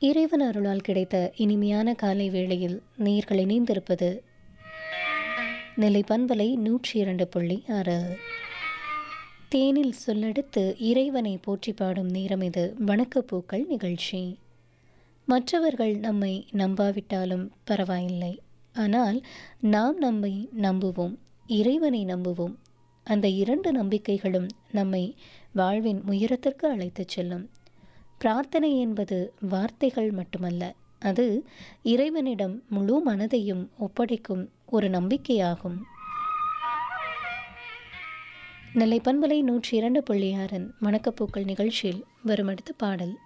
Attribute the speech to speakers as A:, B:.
A: இறைவன் அருளால் கிடைத்த இனிமையான காலை வேளையில் நீர்கள் இணைந்திருப்பது நெல்லை பண்பலை நூற்றி இரண்டு புள்ளி ஆறு தேனில் சொல்லெடுத்து இறைவனை போற்றி பாடும் நேரம் இது வணக்கப்பூக்கள் நிகழ்ச்சி மற்றவர்கள் நம்மை நம்பாவிட்டாலும் பரவாயில்லை ஆனால் நாம் நம்மை நம்புவோம் இறைவனை நம்புவோம் அந்த இரண்டு நம்பிக்கைகளும் நம்மை வாழ்வின் உயரத்திற்கு அழைத்துச் செல்லும் பிரார்த்தனை என்பது வார்த்தைகள் மட்டுமல்ல அது இறைவனிடம் முழு மனதையும் ஒப்படைக்கும் ஒரு நம்பிக்கையாகும் நெல்லை பண்பலை நூற்றி இரண்டு புள்ளி ஆறின் வணக்கப்பூக்கள் நிகழ்ச்சியில் வரும் அடுத்த பாடல்